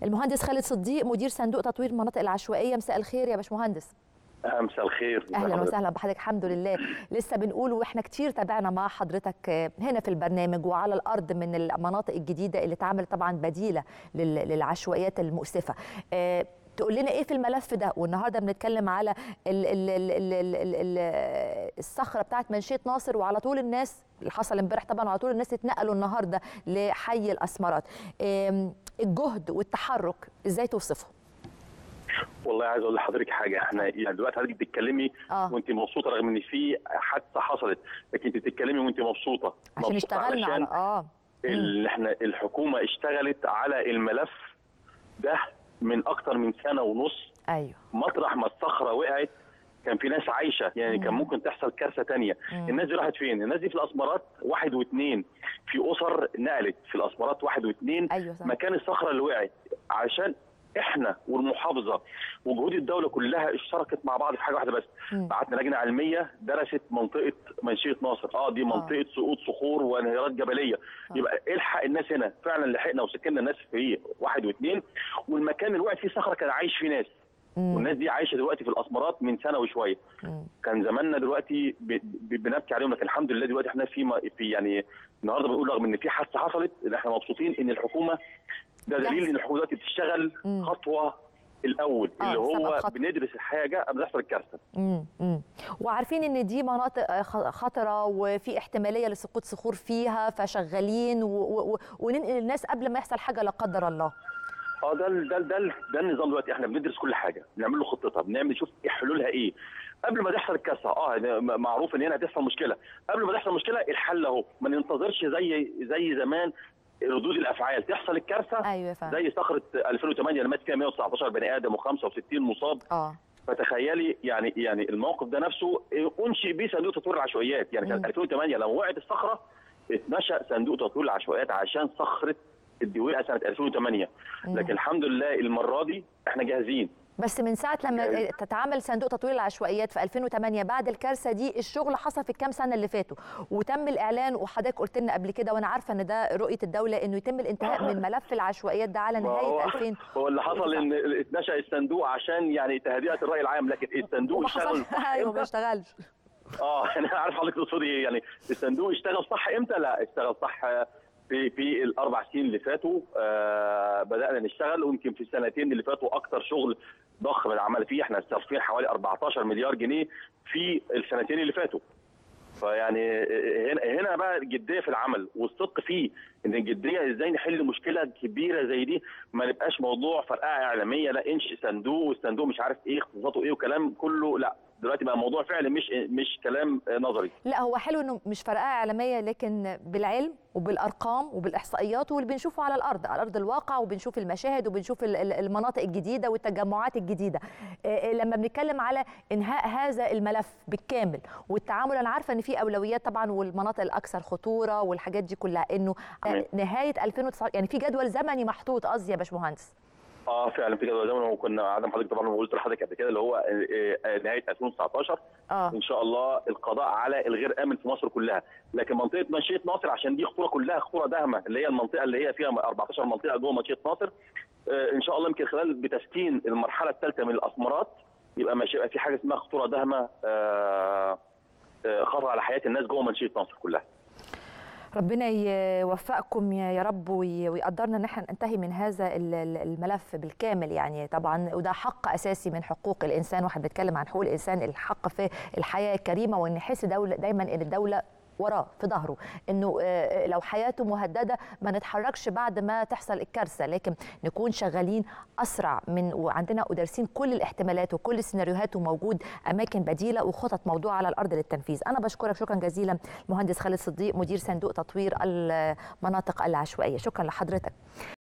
المهندس خالد صديق مدير صندوق تطوير المناطق العشوائيه مساء الخير يا باشمهندس مساء الخير اهلا وسهلا بحضرتك الحمد لله لسه بنقول واحنا كتير تابعنا مع حضرتك هنا في البرنامج وعلى الارض من المناطق الجديده اللي اتعملت طبعا بديله للعشوائيات المؤسفه أه تقول لنا ايه في الملف ده والنهارده بنتكلم على ال ال ال ال ال ال الصخره بتاعت منشيه ناصر وعلى طول الناس اللي حصل امبارح طبعا وعلى طول الناس اتنقلوا النهارده لحي الاسمرات الجهد والتحرك ازاي توصفه والله عايز اقول لحضرتك حاجه احنا يعني دلوقتي حضرتك بتتكلمي آه. وانت مبسوطه رغم ان في حادثه حصلت لكن انت بتتكلمي وانت مبسوطه عشان مبسوطة اشتغلنا على علشان اه اللي احنا الحكومه اشتغلت على الملف ده من اكتر من سنه ونص ايوه مطرح ما الصخره وقعت كان في ناس عايشه يعني كان ممكن تحصل كارثه تانية مم. الناس دي راحت فين؟ الناس دي في الاسمرات واحد واثنين في اسر نقلت في الاسمرات واحد واثنين ايوه صح مكان الصخره اللي وقعت عشان احنا والمحافظه وجهود الدوله كلها اشتركت مع بعض في حاجه واحده بس مم. بعتنا لجنه علميه درست منطقه منشيه ناصر اه دي منطقه سقوط صخور وانهيارات جبليه آه. يبقى الحق الناس هنا فعلا لحقنا وسكننا الناس في واحد واثنين والمكان اللي وقعت فيه صخره كان عايش فيه ناس مم. والناس دي عايشه دلوقتي في الاسمرات من سنه وشويه مم. كان زماننا دلوقتي ب- ب- بنبكي عليهم لكن الحمد لله دلوقتي احنا في م- في يعني النهارده بنقول رغم ان في حادثه حصلت ان احنا مبسوطين ان الحكومه ده دليل جاهزة. ان الحكومه دلوقتي بتشتغل مم. خطوه الاول آه، اللي سبق هو خطوة. بندرس الحاجه قبل ما تحصل الكارثه مم. مم. وعارفين ان دي مناطق آه، خ- خطره وفي احتماليه لسقوط صخور فيها فشغالين و... و... و- وننقل الناس قبل ما يحصل حاجه لا قدر الله اه ده ال- ده ال- ده ال- ده النظام دلوقتي احنا بندرس كل حاجه بنعمل له خطتها بنعمل نشوف ايه حلولها ايه قبل ما تحصل الكارثه اه ده م- معروف ان هنا هتحصل مشكله قبل ما تحصل مشكله الحل اهو ما ننتظرش زي زي زمان ردود الافعال تحصل الكارثه ايوه يا فندم زي صخره 2008 اللي مات فيها 119 بني ادم و65 مصاب اه فتخيلي يعني يعني الموقف ده نفسه انشئ بيه صندوق تطوير العشوائيات يعني كان مم. 2008 لما وقعت الصخره اتنشا صندوق تطوير العشوائيات عشان صخره دي وقعت سنه 2008 مم. لكن الحمد لله المره دي احنا جاهزين بس من ساعه لما يعني- تتعامل صندوق تطوير العشوائيات في 2008 بعد الكارثه دي الشغل حصل في الكام سنه اللي فاتوا وتم الاعلان وحضرتك قلت لنا قبل كده وانا عارفه ان ده رؤيه الدوله انه يتم الانتهاء من ملف العشوائيات ده على ما هو- نهايه 2000 هو اللي حصل ان اتنشا الصندوق عشان يعني تهدئه الراي العام لكن الصندوق وما اشتغل حصل صح ايوه ما امتى؟ اشتغلش اه انا عارف حضرتك تقصدي ايه يعني الصندوق اشتغل صح امتى؟ لا اشتغل صح في في الاربع سنين اللي فاتوا آه بدانا نشتغل ويمكن في السنتين اللي فاتوا اكتر شغل ضخم العمل فيه احنا صارفين حوالي 14 مليار جنيه في السنتين اللي فاتوا فيعني هنا هنا بقى الجديه في العمل والصدق فيه ان الجديه ازاي نحل مشكله كبيره زي دي ما نبقاش موضوع فرقعه اعلاميه لا انشئ صندوق والصندوق مش عارف ايه اختصاصاته ايه وكلام كله لا دلوقتي بقى موضوع فعلا مش مش كلام نظري لا هو حلو انه مش فرقعه اعلاميه لكن بالعلم وبالارقام وبالاحصائيات واللي بنشوفه على الارض على ارض الواقع وبنشوف المشاهد وبنشوف ال- ال- المناطق الجديده والتجمعات الجديده آه، آه، لما بنتكلم على انهاء هذا الملف بالكامل والتعامل انا عارفه ان في اولويات طبعا والمناطق الاكثر خطوره والحاجات دي كلها انه آه، تمام. نهايه 2019 يعني في جدول زمني محطوط قصدي يا باشمهندس اه فعلا في جدول زمني وكنا عدم حضرتك طبعا قلت لحضرتك قبل كده اللي هو آه، آه، نهايه 2019 اه ان شاء الله القضاء على الغير امن في مصر كلها لكن منطقه منشيه ناصر عشان دي خطوره كلها خطوره داهمه اللي هي المنطقه اللي هي فيها 14 منطقه جوه منشيه ناصر آه، ان شاء الله يمكن خلال بتسكين المرحله الثالثه من الاسمرات يبقى مش هيبقى في حاجه اسمها خطوره داهمه آه، آه، خطر على حياه الناس جوه منشيه ناصر كلها ربنا يوفقكم يا يا رب وي- ويقدرنا ان احنا ننتهي من هذا ال- ال- الملف بالكامل يعني طبعا وده حق اساسي من حقوق الانسان واحد بيتكلم عن حقوق الانسان الحق في الحياه الكريمه وان نحس دولة دايما ان الدوله وراه في ظهره انه آه، لو حياته مهدده ما نتحركش بعد ما تحصل الكارثه لكن نكون شغالين اسرع من وعندنا ودارسين كل الاحتمالات وكل السيناريوهات وموجود اماكن بديله وخطط موضوعه على الارض للتنفيذ انا بشكرك شكرا جزيلا مهندس خالد صديق مدير صندوق تطوير المناطق العشوائيه شكرا لحضرتك